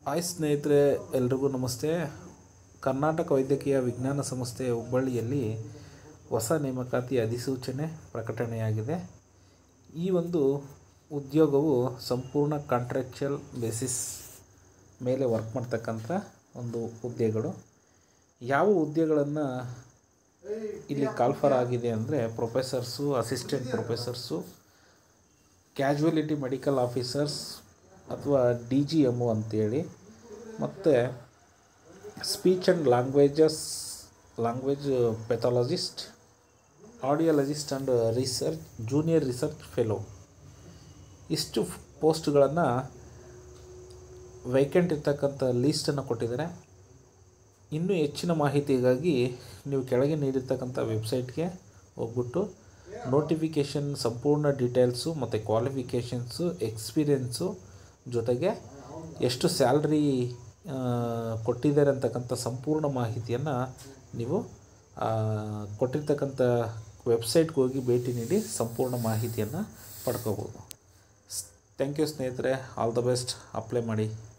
hi ಸ್ನೇಹಿತರೆ ಎಲ್ರಿಗೂ ನಮಸ್ತೆ ಕರ್ನಾಟಕ ವೈದ್ಯಕೀಯ ವಿಜ್ಞಾನ ಸಂಸ್ಥೆ ಹುಬ್ಬಳ್ಳಿಯಲ್ಲಿ ಹೊಸ ನೇಮಕಾತಿ ಅಧಿಸೂಚನೆ ಪ್ರಕಟಣೆಯಾಗಿದೆ ಈ ಒಂದು ಉದ್ಯೋಗವು ಸಂಪೂರ್ಣ ಕಾಂಟ್ರಾಕ್ಚುಯಲ್ ಬೇಸಿಸ್ ಮೇಲೆ ವರ್ಕ್ ಮಾಡ್ತಕ್ಕಂಥ ಒಂದು ಹುದ್ದೆಗಳು ಯಾವ ಹುದ್ದೆಗಳನ್ನು ಇಲ್ಲಿ ಕಾಲ್ಫರ್ ಆಗಿದೆ ಅಂದರೆ professors assistant professors casualty medical officers ಅಥವಾ ಡಿ ಜಿ ಎಮ್ ಅಂತೇಳಿ ಮತ್ತು speech and languages language pathologist audiologist and research junior research fellow ಇಷ್ಟು ಪೋಸ್ಟ್ಗಳನ್ನು ವೇಕೆಂಟ್ ಇರ್ತಕ್ಕಂಥ ಲೀಸ್ಟನ್ನು ಕೊಟ್ಟಿದ್ದಾರೆ ಇನ್ನೂ ಹೆಚ್ಚಿನ ಮಾಹಿತಿಗಾಗಿ ನೀವು ಕೆಳಗೆ ನೀಡಿರ್ತಕ್ಕಂಥ ವೆಬ್ಸೈಟ್ಗೆ ಹೋಗ್ಬಿಟ್ಟು ನೋಟಿಫಿಕೇಷನ್ ಸಂಪೂರ್ಣ ಡೀಟೇಲ್ಸು ಮತ್ತು ಕ್ವಾಲಿಫಿಕೇಷನ್ಸು ಎಕ್ಸ್ಪೀರಿಯೆನ್ಸು ಜೊತೆಗೆ ಎಷ್ಟು ಸ್ಯಾಲ್ರಿ ಕೊಟ್ಟಿದ್ದಾರೆ ಅಂತಕ್ಕಂಥ ಸಂಪೂರ್ಣ ಮಾಹಿತಿಯನ್ನು ನೀವು ಆ, ಕೊಟ್ಟಿರ್ತಕ್ಕಂಥ ವೆಬ್ಸೈಟ್ಗೆ ಹೋಗಿ ಭೇಟಿ ನೀಡಿ ಸಂಪೂರ್ಣ ಮಾಹಿತಿಯನ್ನು ಪಡ್ಕೋಬೋದು ಥ್ಯಾಂಕ್ ಯು ಸ್ನೇಹಿತರೆ ಆಲ್ ದ ಬೆಸ್ಟ್ ಅಪ್ಲೈ ಮಾಡಿ